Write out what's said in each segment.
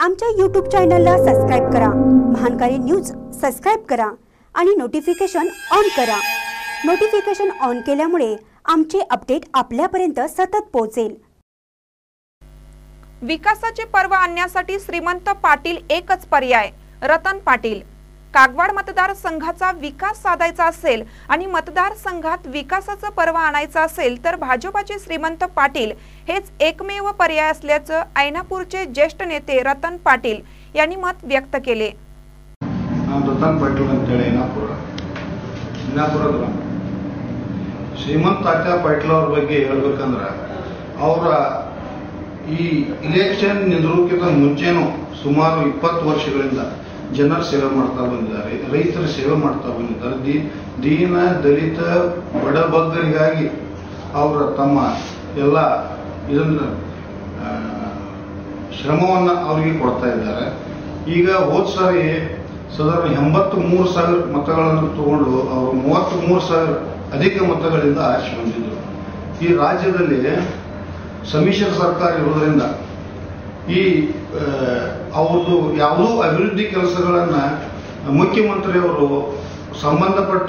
आमच्या यूट्यूब चॅनलला सबस्क्राईब करा महानकारी न्यूज सबस्क्राईब करा आणि नोटिफिकेशन ऑन करा नोटिफिकेशन ऑन केल्यामुळे आमचे अपडेट आपल्यापर्यंत सतत पोहोचेल विकासाचे पर्व आणण्यासाठी श्रीमंत पाटील एकच पर्याय रतन पाटील कागवाड मतदारसंघाचा विकास साधायचा असेल आणि मतदारसंघात विकासाचं पर्व आणायचं असेल तर भाजपाचे श्रीमंत पाटील हेच एकमेव पर्याय असल्याचं ऐनापूरचे ज्येष्ठ नेते रतन पाटील यांनी मत व्यक्त केले ನಾನು ರತನ್ ಪಾಟೀಲ್ ಅಂತೇಳಿ ಇನ್ನಾಪುರ ಇನ್ನಾಪುರ ಗ್ರಾಮ ಶ್ರೀಮಂತ್ ತಾತ್ಯ ಪಾಟೀಲ್ ಅವ್ರ ಬಗ್ಗೆ ಹೇಳ್ಬೇಕಂದ್ರೆ ಅವರ ಈ ಇಲೆಕ್ಷನ್ ನಿಂದ್ರೋಕ್ಕಿಂತ ಮುಂಚೆನೂ ಸುಮಾರು ಇಪ್ಪತ್ತು ವರ್ಷಗಳಿಂದ ಜನರ ಸೇವೆ ಮಾಡ್ತಾ ಬಂದಿದ್ದಾರೆ ರೈತರ ಸೇವೆ ಮಾಡ್ತಾ ಬಂದಿದ್ದಾರೆ ದಿ ದೀನ ದಲಿತ ಬಡಬಗ್ಗರಿಗಾಗಿ ಅವರ ತಮ್ಮ ಎಲ್ಲ ಇದನ್ನು ಆ, ಶ್ರಮವನ್ನ ಅವರಿಗೆ ಕೊಡ್ತಾ ಇದ್ದಾರೆ ಈಗ ಹೋದ್ ಸಾರಿ ಸಾಧಾರಣ ಎಂಬತ್ತು ಮೂರು ಸಾವಿರ ಮತಗಳನ್ನು ತಗೊಂಡು ಅವರು ಮೂವತ್ತ್ ಮೂರು ಸಾವಿರ ಅಧಿಕ ಮತಗಳಿಂದ ಆರಿಸಿ ಬಂದಿದ್ರು ಈ ರಾಜ್ಯದಲ್ಲಿ ಸಮ್ಮಿಶ್ರ ಸರ್ಕಾರ ಇರುವುದರಿಂದ ಈ ಆ, ಅವ್ರದ್ದು ಯಾವುದೋ ಅಭಿವೃದ್ಧಿ ಕೆಲಸಗಳನ್ನ ಮುಖ್ಯಮಂತ್ರಿಯವರು ಸಂಬಂಧಪಟ್ಟ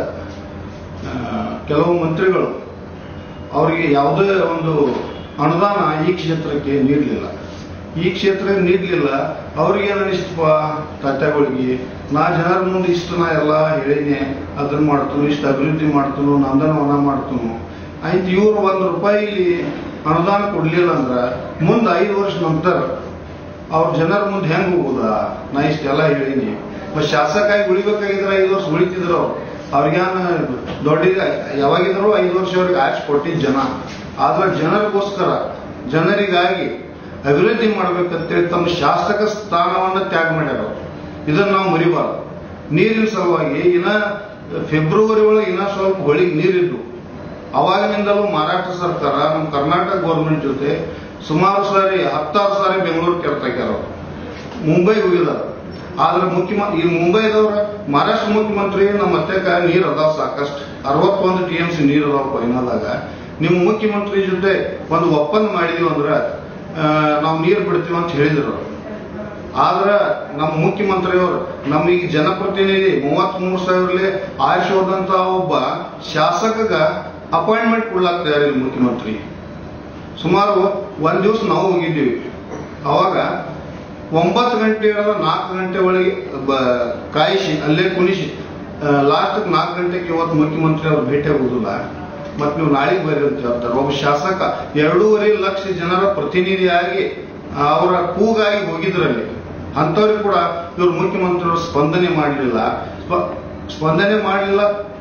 ಆ, ಕೆಲವು ಮಂತ್ರಿಗಳು ಅವರಿಗೆ ಯಾವುದೇ ಒಂದು ಅನುದಾನ ಈ ಕ್ಷೇತ್ರಕ್ಕೆ ನೀಡಲಿಲ್ಲ ಈ ಕ್ಷೇತ್ರಕ್ಕೆ ನೀಡಲಿಲ್ಲ ಅವ್ರಿಗೆ ಏನು ಅನಿಸ್ತಪ್ಪ ತಾತ್ಯಾಗಳಿಗೆ ನಾ ಜನರ ಮುಂದೆ ಇಷ್ಟು ನಾ ಎಲ್ಲ ಹೇಳಿನಿ ಅದನ್ನ ಮಾಡ್ತನು ಇಷ್ಟು ಅಭಿವೃದ್ಧಿ ಮಾಡ್ತನು ನಂದನವನ ಮಾಡ್ತನು ಆಯ್ತು ಇವ್ರು ಒಂದು ರೂಪಾಯಿ ಅನುದಾನ ಕೊಡ್ಲಿಲ್ಲ ಅಂದ್ರ ಮುಂದೆ ಐದು ವರ್ಷ ನಂತರ ಅವ್ರ ಜನರ ಮುಂದೆ ಹೆಂಗ್ ಹೋಗುದಾ ನಾ ಇಷ್ಟೆಲ್ಲ ಹೇಳಿನಿ ಮತ್ತೆ ಶಾಸಕಾಗಿ ಉಳಿಬೇಕಾಗಿದ್ರೆ ಐದು ವರ್ಷ ಉಳಿತಿದ್ರು ಅವ್ರು ಅವ್ರಿಗೇನ ದೊಡ್ಡ ಯಾವಾಗಿದ್ರು ಐದು ವರ್ಷ ಅವ್ರಿಗೆ ಆಚೆ ಕೊಟ್ಟಿದ್ದ ಜನ ಆದ್ರೆ ಜನರಿಗೋಸ್ಕರ ಜನರಿಗಾಗಿ ಅಭಿವೃದ್ಧಿ ಮಾಡ್ಬೇಕಂತೇಳಿ ತಮ್ಮ ಶಾಸಕ ಸ್ಥಾನವನ್ನ ತ್ಯಾಗ ಮಾಡ್ಯಾರ ಅವ್ರು. ಇದನ್ನ ನಾವು ಮರಿಬಾರ್ದು ನೀರಿನ ಸಲುವಾಗಿ ಇನ್ನ ಫೆಬ್ರವರಿ ಒಳಗೆ ಇನ್ನ ಸ್ವಲ್ಪ ಹೊಳಿಗೆ ನೀರಿದ್ದು ಅವಾಗಿನಿಂದಲೂ ಮಹಾರಾಷ್ಟ್ರ ಸರ್ಕಾರ ನಮ್ಮ ಕರ್ನಾಟಕ ಗೌರ್ಮೆಂಟ್ ಜೊತೆ ಸುಮಾರು ಸಾರಿ ಹತ್ತಾರು ಸಾರಿ ಬೆಂಗಳೂರು ಕೆರ್ತಾಕ್ಯಾರ ಅವ್ರು. ಮುಂಬೈಗೆ ಹೋಗಿದಾರ ಆದ್ರೆ ಮುಖ್ಯಮಂತ್ರಿ ಈ ಮುಂಬೈದವ್ರ ಮಹಾರಾಷ್ಟ್ರ ಮುಖ್ಯಮಂತ್ರಿ ನಮ್ಮ ಅತ್ತೆಕ ನೀರ್ ಅದಾವ ಸಾಕಷ್ಟು ಅರವತ್ತೊಂದು ಟಿ ಎಂ ಸಿ ನೀರ್ ಅದಾವ ಕೊಯ್ನಾದಾಗ ನಿಮ್ಮ ಮುಖ್ಯಮಂತ್ರಿ ಜೊತೆ ಒಂದು ಒಪ್ಪಂದ ಮಾಡಿದೀವಿ ಅಂದ್ರ ಆ, ನಾವು ನೀರು ಬಿಡ್ತೀವಿ ಅಂತ ಹೇಳಿದ್ರು ಅವ್ರು. ಆದ್ರ ನಮ್ಮ ಮುಖ್ಯಮಂತ್ರಿಯವರು ನಮಗೆ ಜನಪ್ರತಿನಿಧಿ ಮೂವತ್ತ್ ಮೂರು ಸಾವಿರಲಿ ಆರಿಸೋದಂತ ಒಬ್ಬ ಶಾಸಕಗ ಅಪಾಯಿಂಟ್ಮೆಂಟ್ ಕೊಡ್ಲಾಕ್ ತಯಾರಿಲ್ಲ ಮುಖ್ಯಮಂತ್ರಿ ಸುಮಾರು ಒಂದ್ ದಿವಸ ನಾವು ಹೋಗಿದ್ದೀವಿ ಅವಾಗ ಒಂಬತ್ತು ಗಂಟೆ ಇರೋದ ನಾಲ್ಕು ಗಂಟೆ ಒಳಗೆ ಬ- ಕಾಯಿಸಿ ಅಲ್ಲೇ ಕುಣಿಸಿ ಲಾಸ್ಟ್ ನಾಲ್ಕು ಗಂಟೆಗೆ ಇವತ್ತು ಮುಖ್ಯಮಂತ್ರಿ ಅವ್ರು ಭೇಟಿ ಆಗುದಿಲ್ಲ ಮತ್ತೆ ನೀವು ನಾಳೆಗೆ ಬರ್ರಿ ಅಂತ ಹೇಳ್ತಾರೆ ಒಬ್ಬ ಶಾಸಕ ಎರಡೂವರೆ ಲಕ್ಷ ಜನರ ಪ್ರತಿನಿಧಿಯಾಗಿ ಅವರ ಕೂಗಾಗಿ ಹೋಗಿದ್ರಲ್ಲಿ ಅಂಥವ್ರಿಗೆ ಕೂಡ ಇವರು ಮುಖ್ಯಮಂತ್ರಿಯವರು ಸ್ಪಂದನೆ ಮಾಡಲಿಲ್ಲ ಸ್ಪ- ಸ್ಪಂದನೆ ಮಾಡಲಿಲ್ಲ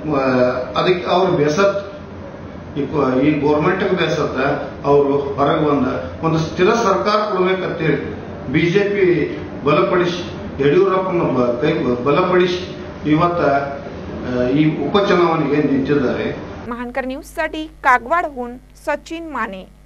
ಅದಕ್ಕೆ ಅವ್ರು ಬೇಸತ್ ಈ ಪ- ಈ ಗೌರ್ಮೆಂಟ್ ಬೇಸತ್ತ ಅವರು ಹೊರಗೆ ಬಂದ ಒಂದು ಸ್ಥಿರ ಸರ್ಕಾರ ಕೊಡ್ಬೇಕಂತೇಳಿ ಬಿಜೆಪಿ ಬಲಪಡಿಸಿ ಯಡಿಯೂರಪ್ಪನ ಬ- ಕೈ ಬಲಪಡಿಸಿ ಇವತ್ತ ಆ, ಈ ಉಪಚುನಾವಣೆಗೆ ನಿಂತಿದ್ದಾರೆ महानकर न्यूज साठी कागवाडहून सचिन माने